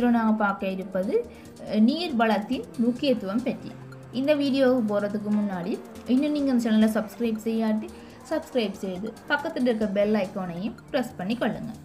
வீடியோவில் நாங்கள் பார்க்க இருப்பது அஹ், நீர் வளத்தின் முக்கியத்துவம் பற்றி இந்த வீடியோவுக்கு போகிறதுக்கு முன்னாடி இன்னும் நீங்கள் இந்த சேனலை சப்ஸ்கிரைப் செய்யாட்டி சப்ஸ்கிரைப் செய்து பக்கத்தில் இருக்க பெல் ஐக்கானையும் ப்ரெஸ் பண்ணி கொள்ளுங்கள்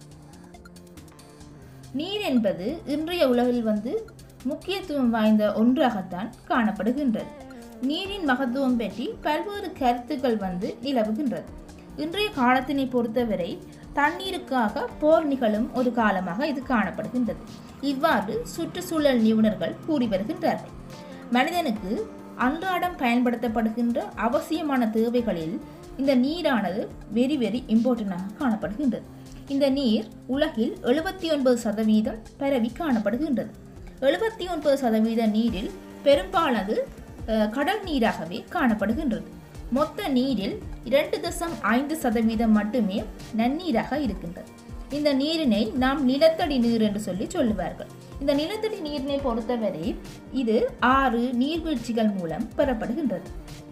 நீர் என்பது இன்றைய உலகில் வந்து முக்கியத்துவம் வாய்ந்த ஒன்றாகத்தான் காணப்படுகின்றது நீரின் மகத்துவம் பற்றி பல்வேறு கருத்துக்கள் வந்து நிலவுகின்றது இன்றைய காலத்தினை பொறுத்தவரை தண்ணீருக்காக போர் நிகழும் ஒரு காலமாக இது காணப்படுகின்றது இவ்வாறு சுற்றுச்சூழல் நிபுணர்கள் கூறி வருகின்றார்கள் மனிதனுக்கு அன்றாடம் பயன்படுத்தப்படுகின்ற அவசியமான தேவைகளில் இந்த நீரானது வெரி வெரி இம்பார்ட்டண்டாக காணப்படுகின்றது இந்த நீர் உலகில் எழுபத்தி ஒன்பது சதவீதம் பரவி காணப்படுகின்றது எழுபத்தி ஒன்பது சதவீத நீரில் பெரும்பாலானது அஹ், கடல் நீராகவே காணப்படுகின்றது மொத்த நீரில் இரண்டு தசம் ஐந்து சதவீதம் மட்டுமே நன்னீராக இருக்கின்றது இந்த நீரினை நாம் நிலத்தடி நீர் என்று சொல்லி சொல்லுவார்கள் இந்த நிலத்தடி நீரினை பொறுத்தவரை இது ஆறு நீர்வீழ்ச்சிகள் மூலம் பெறப்படுகின்றது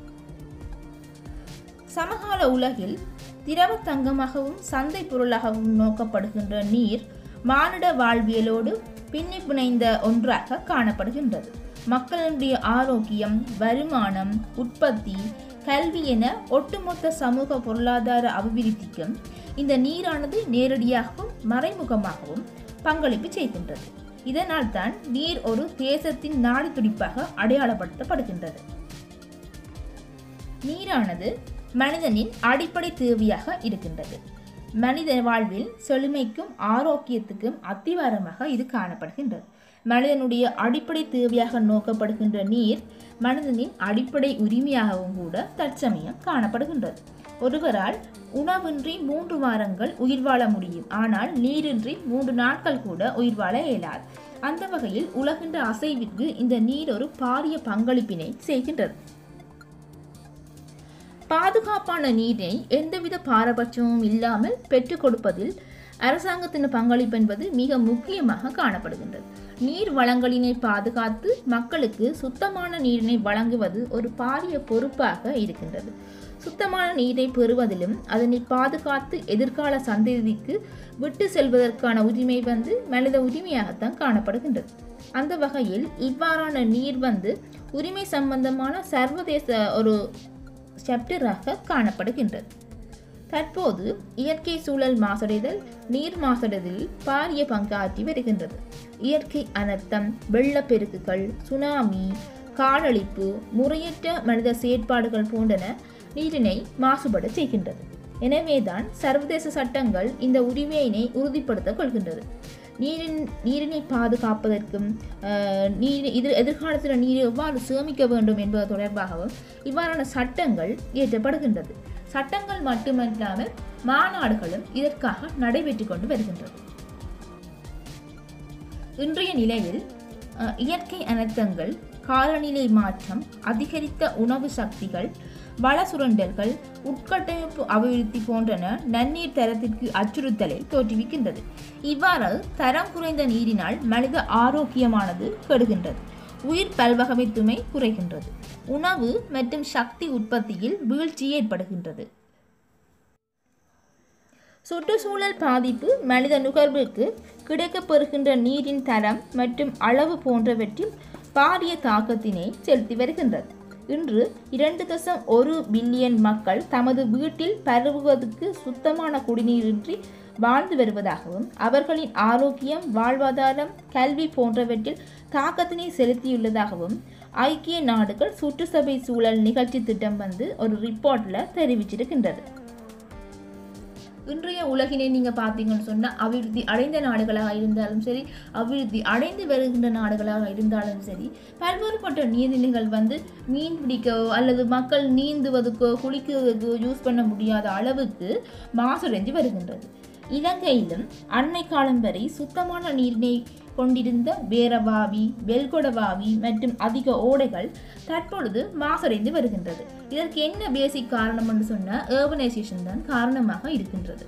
சமகால உலகில் திரவ தங்கமாகவும் சந்தை பொருளாகவும் நோக்கப்படுகின்ற நீர் மானிட வாழ்வியலோடு பின்னி பிணைந்த ஒன்றாக காணப்படுகின்றது மக்களுடைய ஆரோக்கியம் வருமானம் உற்பத்தி கல்வி என ஒட்டுமொத்த சமூக பொருளாதார அபிவிருத்திக்கும் இந்த நீரானது நேரடியாகவும் மறைமுகமாகவும் பங்களிப்பு செய்கின்றது இதனால் தான் நீர் ஒரு தேசத்தின் நாடி துடிப்பாக அடையாளப்படுத்தப்படுகின்றது நீரானது மனிதனின் அடிப்படை தேவையாக இருக்கின்றது மனித வாழ்வில் செழுமைக்கும் ஆரோக்கியத்துக்கும் அத்திவாரமாக இது காணப்படுகின்றது மனிதனுடைய அடிப்படை தேவையாக நோக்கப்படுகின்ற நீர் மனிதனின் அடிப்படை உரிமையாகவும் கூட தற்சமயம் காணப்படுகின்றது ஒருவரால் உணவின்றி மூன்று வாரங்கள் உயிர் வாழ முடியும் ஆனால் நீரின்றி மூன்று நாட்கள் கூட உயிர் வாழ இயலாது அந்த வகையில் உலகின்ற அசைவிற்கு இந்த நீர் ஒரு பாரிய பங்களிப்பினை செய்கின்றது பாதுகாப்பான நீரை எந்தவித பாரபட்சமும் இல்லாமல் பெற்றுக் கொடுப்பதில் அரசாங்கத்தின் பங்களிப்பு என்பது மிக முக்கியமாக காணப்படுகின்றது நீர் வளங்களினை பாதுகாத்து மக்களுக்கு சுத்தமான நீரினை வழங்குவது ஒரு பாரிய பொறுப்பாக இருக்கின்றது சுத்தமான நீரை பெறுவதிலும் அதனை பாதுகாத்து எதிர்கால சந்ததிக்கு விட்டு செல்வதற்கான உரிமை வந்து மனித உரிமையாகத்தான் காணப்படுகின்றது அந்த வகையில் இவ்வாறான நீர் வந்து உரிமை சம்பந்தமான சர்வதேச ஒரு சாப்டராக காணப்படுகின்றது தற்போது இயற்கை சூழல் மாசடைதல் நீர் மாசடைதலில் பாரிய பங்காற்றி வருகின்றது இயற்கை அனர்த்தம் வெள்ளப்பெருக்குகள் சுனாமி காடழிப்பு முறையற்ற மனித செயற்பாடுகள் போன்றன நீரினை மாசுபட செய்கின்றது எனவேதான் சர்வதேச சட்டங்கள் இந்த உரிமையினை உறுதிப்படுத்திக் கொள்கின்றது நீரின் நீரினை பாதுகாப்பதற்கும் ஆஹ், நீர் இது எதிர்காலத்தில் நீரை எவ்வாறு சேமிக்க வேண்டும் என்பது தொடர்பாகவும் இவ்வாறான சட்டங்கள் இயற்றப்படுகின்றது சட்டங்கள் மட்டுமல்லாமல் மாநாடுகளும் இதற்காக நடைபெற்று கொண்டு வருகின்றது இன்றைய நிலையில் அஹ், இயற்கை அனர்த்தங்கள் காலநிலை மாற்றம் அதிகரித்த உணவு சக்திகள் வள சுரண்டல்கள் உட்கட்டமைப்பு அபிவிருத்தி போன்றன நன்னீர் தரத்திற்கு அச்சுறுத்தலை தோற்றுவிக்கின்றது இவ்வாறு தரம் குறைந்த நீரினால் மனித ஆரோக்கியமானது கெடுகின்றது உயிர் பல்வகமைத்துமை குறைகின்றது உணவு மற்றும் சக்தி உற்பத்தியில் வீழ்ச்சி ஏற்படுகின்றது சுற்றுச்சூழல் பாதிப்பு மனித நுகர்வுக்கு கிடைக்கப்பெறுகின்ற நீரின் தரம் மற்றும் அளவு போன்றவற்றில் பாரிய தாக்கத்தினை செலுத்தி வருகின்றது இன்று இரண்டு தசம் ஒரு பில்லியன் மக்கள் தமது வீட்டில் பருகுவதற்கு சுத்தமான குடிநீரின்றி வாழ்ந்து வருவதாகவும் அவர்களின் ஆரோக்கியம் வாழ்வாதாரம் கல்வி போன்றவற்றில் தாக்கத்தினை செலுத்தியுள்ளதாகவும் ஐக்கிய நாடுகள் சுற்றுச்சபை சூழல் நிகழ்ச்சி திட்டம் வந்து ஒரு ரிப்போர்ட்டில் தெரிவிச்சிருக்கின்றது இன்றைய உலகினை நீங்கள் பார்த்தீங்கன்னு சொன்னால் அபிவிருத்தி அடைந்த நாடுகளாக இருந்தாலும் சரி அபிவிருத்தி அடைந்து வருகின்ற நாடுகளாக இருந்தாலும் சரி பல்வேறுபட்ட நீர்நிலைகள் வந்து மீன் பிடிக்கவோ அல்லது மக்கள் நீந்துவதற்கோ குளிக்கிறதுக்கோ யூஸ் பண்ண முடியாத அளவுக்கு மாசடைஞ்சு வருகின்றது இலங்கையிலும் அன்னை காலம் வரை சுத்தமான நீரினை கொண்டிருந்த வேரவாவி வெல்கொடவாவி மற்றும் அதிக ஓடைகள் தற்பொழுது மாசடைந்து வருகின்றது இதற்கு என்ன பேசிக் காரணம் என்று சொன்ன ஏர்பனைசேஷன் தான் காரணமாக இருக்கின்றது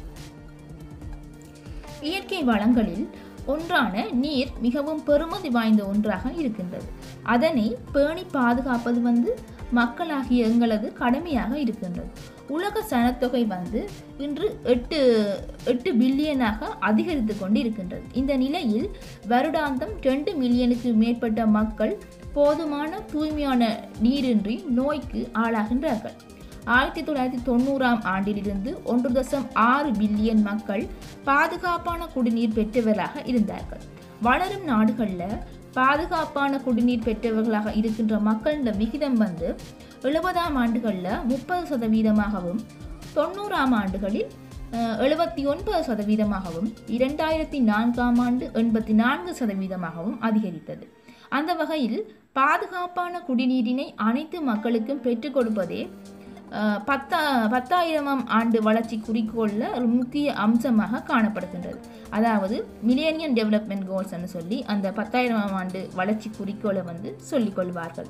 இயற்கை வளங்களில் ஒன்றான நீர் மிகவும் பெருமதி வாய்ந்த ஒன்றாக இருக்கின்றது அதனை பேணி பாதுகாப்பது வந்து மக்களாகிய எங்களது கடமையாக இருக்கின்றது உலக சனத்தொகை வந்து இன்று எட்டு எட்டு பில்லியனாக அதிகரித்து கொண்டு இருக்கின்றது இந்த நிலையில் வருடாந்தம் ரெண்டு மில்லியனுக்கு மேற்பட்ட மக்கள் போதுமான தூய்மையான நீரின்றி நோய்க்கு ஆளாகின்றார்கள் ஆயிரத்தி தொள்ளாயிரத்தி தொண்ணூறாம் ஆண்டிலிருந்து ஒன்று தசம் ஆறு பில்லியன் மக்கள் பாதுகாப்பான குடிநீர் பெற்றவர்களாக இருந்தார்கள் வளரும் நாடுகளில் பாதுகாப்பான குடிநீர் பெற்றவர்களாக இருக்கின்ற மக்களின் விகிதம் வந்து எழுபதாம் ஆண்டுகளில் முப்பது சதவீதமாகவும் தொண்ணூறாம் ஆண்டுகளில் எழுபத்தி ஒன்பது சதவீதமாகவும் இரண்டாயிரத்தி நான்காம் ஆண்டு எண்பத்தி நான்கு சதவீதமாகவும் அதிகரித்தது அந்த வகையில் பாதுகாப்பான குடிநீரினை அனைத்து மக்களுக்கும் பெற்றுக் கொடுப்பதே அஹ், பத்தா பத்தாயிரமாம் ஆண்டு வளர்ச்சி குறிக்கோளில் ஒரு முக்கிய அம்சமாக காணப்படுகின்றது அதாவது மில்லேனியம் டெவலப்மெண்ட் கோல்ஸ்னு சொல்லி அந்த பத்தாயிரமாம் ஆண்டு வளர்ச்சி குறிக்கோளை வந்து சொல்லிக் கொள்வார்கள்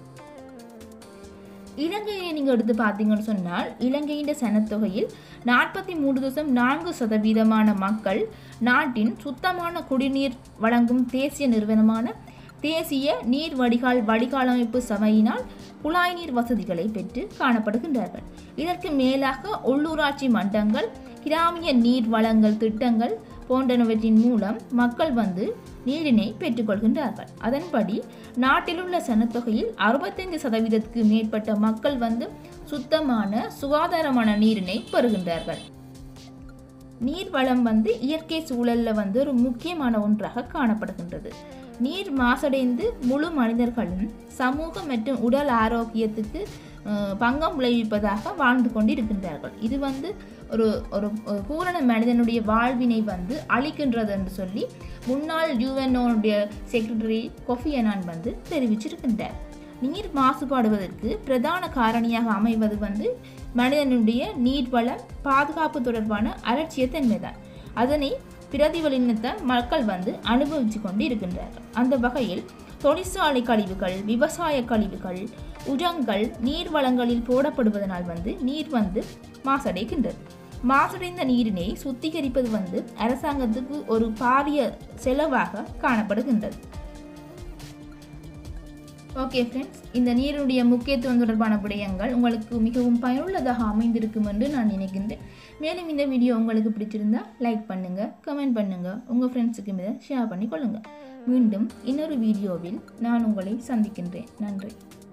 இலங்கையை நீங்கள் எடுத்து பார்த்தீங்கன்னு சொன்னால் இலங்கையின் சனத்தொகையில் நாற்பத்தி மூன்று தசம் நான்கு சதவீதமான மக்கள் நாட்டின் சுத்தமான குடிநீர் வழங்கும் தேசிய நிறுவனமான தேசிய நீர் வடிகால் வடிகாலமைப்பு சபையினால் குழாய் நீர் வசதிகளை பெற்று காணப்படுகின்றார்கள் இதற்கு மேலாக உள்ளூராட்சி மன்றங்கள் கிராமிய நீர் வழங்கல் திட்டங்கள் போன்றனவற்றின் மூலம் மக்கள் வந்து நீரினை பெற்றுக்கொள்கின்றார்கள் அதன்படி நாட்டிலுள்ள சனத்தொகையில் அறுபத்தைந்து சதவீதத்துக்கு மேற்பட்ட மக்கள் வந்து சுத்தமான சுகாதாரமான நீரினை பெறுகின்றார்கள் நீர் வளம் வந்து இயற்கை சூழல்ல வந்து ஒரு முக்கியமான ஒன்றாக காணப்படுகின்றது நீர் மாசடைந்து முழு மனிதர்களும் சமூக மற்றும் உடல் ஆரோக்கியத்துக்கு அஹ், பங்கம் விளைவிப்பதாக வாழ்ந்து கொண்டு இருக்கின்றார்கள் இது வந்து ஒரு ஒரு ஒரு பூரண மனிதனுடைய வாழ்வினை வந்து அளிக்கின்றது என்று சொல்லி முன்னாள் யுஎன்ஓடைய செக்ரட்டரி கொஃபி அனான் வந்து தெரிவிச்சிருக்கின்றார் நீர் மாசுபாடுவதற்கு பிரதான காரணியாக அமைவது வந்து மனிதனுடைய நீர்வளம் பாதுகாப்பு தொடர்பான அலட்சியத்தன்மைதான் அதனை பிரதிபலினத்தை மக்கள் வந்து அனுபவித்து கொண்டு இருக்கின்றார்கள் அந்த வகையில் தொழிற்சாலை கழிவுகள் விவசாய கழிவுகள் உரங்கள் நீர் வளங்களில் போடப்படுவதனால் வந்து நீர் வந்து மாசடைகின்றது மாசடைந்த நீரினை சுத்திகரிப்பது வந்து அரசாங்கத்துக்கு ஒரு பாரிய செலவாக காணப்படுகின்றது ஓகே ஃப்ரெண்ட்ஸ் இந்த நீருடைய முக்கியத்துவம் தொடர்பான விடயங்கள் உங்களுக்கு மிகவும் பயனுள்ளதாக அமைந்திருக்கும் என்று நான் நினைக்கின்றேன் மேலும் இந்த வீடியோ உங்களுக்கு பிடிச்சிருந்தா லைக் பண்ணுங்கள் கமெண்ட் பண்ணுங்கள் உங்கள் ஃப்ரெண்ட்ஸுக்கு மீது ஷேர் பண்ணி கொள்ளுங்கள் மீண்டும் இன்னொரு வீடியோவில் நான் உங்களை சந்திக்கின்றேன் நன்றி